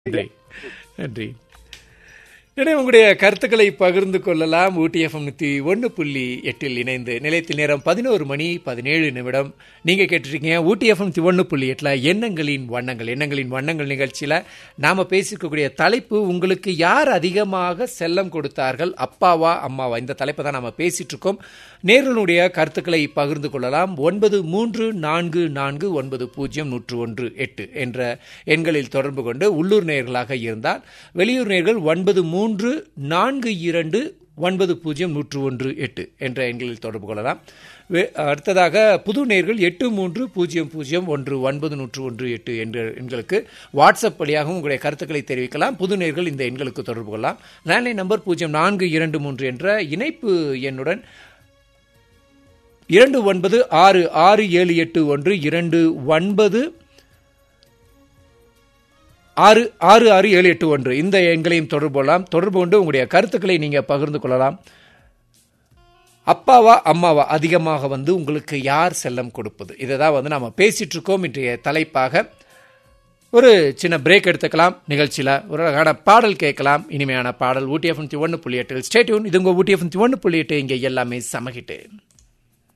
நன்றி நன்றி இடையே உங்களுடைய கருத்துக்களை பகிர்ந்து கொள்ளலாம் ஊட்டி எஃப்எம் நூற்றி ஒன்று புள்ளி எட்டில் இணைந்து நிலையத்தில் நேரம் பதினோரு மணி பதினேழு நிமிடம் நீங்கள் கேட்டிருக்கீங்க ஊட்டி எஃப்எம் நூற்றி ஒன்று புள்ளி எட்டில் எண்ணங்களின் வண்ணங்கள் எண்ணங்களின் வண்ணங்கள் நிகழ்ச்சியில் நாம் பேசிக்கக்கூடிய தலைப்பு உங்களுக்கு யார் அதிகமாக செல்லம் கொடுத்தார்கள் அப்பாவா அம்மாவா இந்த தலைப்பை தான் நாம் பேசிட்டு இருக்கோம் நேர்களுடைய கருத்துக்களை பகிர்ந்து கொள்ளலாம் ஒன்பது மூன்று நான்கு நான்கு ஒன்பது பூஜ்ஜியம் நூற்று ஒன்று எட்டு என்ற எண்களில் தொடர்பு கொண்டு உள்ளூர் நேர்களாக இருந்தால் வெளியூர் நேர்கள் ஒன்பது மூன்று நான்கு இரண்டு ஒன்பது பூஜ்ஜியம் நூற்று ஒன்று எட்டு என்ற எண்களில் தொடர்பு கொள்ளலாம் வே- அடுத்ததாக புது நேர்கள் எட்டு மூன்று பூஜ்ஜியம் பூஜ்ஜியம் ஒன்று ஒன்பது நூற்று ஒன்று எட்டு என்ற எண்களுக்கு வாட்ஸ்அப் வழியாகவும் உங்களுடைய கருத்துக்களை தெரிவிக்கலாம் புது நேர்கள் இந்த எண்களுக்கு தொடர்பு கொள்ளலாம் லேண்ட்லைன் நம்பர் பூஜ்ஜியம் நான்கு இரண்டு மூன்று என்ற இணைப்பு எண்ணுடன் இரண்டு ஒன்பது ஆறு ஆறு ஏழு எட்டு ஒன்று இரண்டு ஒன்பது ஆறு ஆறு ஆறு ஏழு எட்டு ஒன்று இந்த எண்களையும் தொடர்பு கொள்ளலாம் தொடர்பு கொண்டு உங்களுடைய கருத்துக்களை நீங்கள் பகிர்ந்து கொள்ளலாம் அப்பாவா அம்மாவா அதிகமாக வந்து உங்களுக்கு யார் செல்லம் கொடுப்பது இதை தான் வந்து நாம் பேசிட்டு இருக்கோம் இன்றைய தலைப்பாக ஒரு சின்ன பிரேக் எடுத்துக்கலாம் நிகழ்ச்சியில் ஒரு அழகான பாடல் கேட்கலாம் இனிமையான பாடல் ஊட்டி எஃப் ஒன்று புள்ளி எட்டு ஸ்டேட்யூன் இது உங்கள் ஊட்டி எஃப் ஒன்று புள்ளி எட்டு இங்கே எல்லாமே சமகிட்டு